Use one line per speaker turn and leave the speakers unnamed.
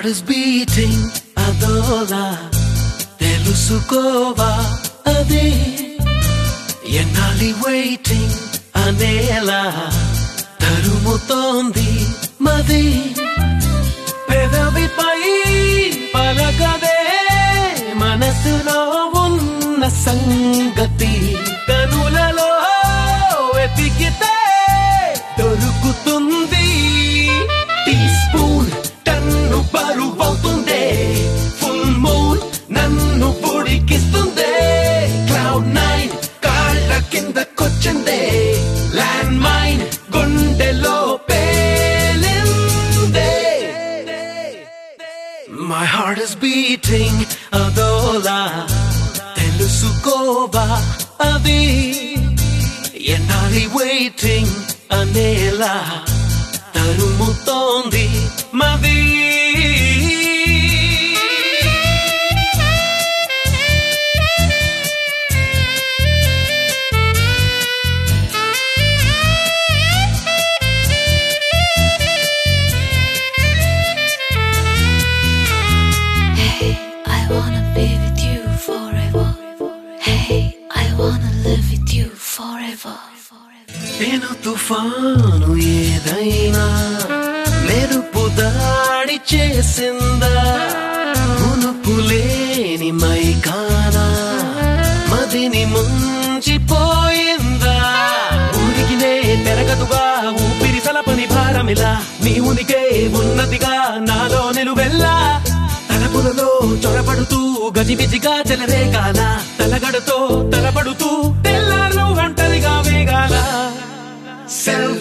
Heart is beating అదోలా తెలుసుకోవా అదే ఎన్నాలి waiting అనేలా తరుముతోంది మది పెదవిపై పలకదే మనసులో ఉన్న సంగతి కనులలో వెతికితే దొరుకుతుంది టీ స్పూన్ టన్ను బరువవుతుందే ఫుల్ మూన్ నన్ను పొడికిస్తుందే క్లౌడ్ నైన్ కాళ్ళ కిందకొచ్చిందే ల్యాండ్ మైన్ గుండెలో పేలిందే మై హార్ట్ ఇస్ బీటింగ్ అదోలా తెలుసుకోవా అది ఎన్నాలి వెయిటింగ్ అనేలా తరుముతోంది మది
Hey, I wanna be with you forever. Hey, I wanna live with you forever.
నేను తుఫాను ఏదైనా మెరుపు దాడి చేసిందా మునుపు లేని మైకానా మదిని ముంచిపోయిందా ఊరికినే పెరగదుగా ఊపిరి సలపని భారమిలా నీ ఉనికే ఉన్నతిగా నాలో నిలువెల్లా తలపులలో చొరబడుతూ గజిబిజిగా చెలరేగాల తలగడతో తలపడుతూ తెల్లారు ఒంటరిగా వేగాల సెల్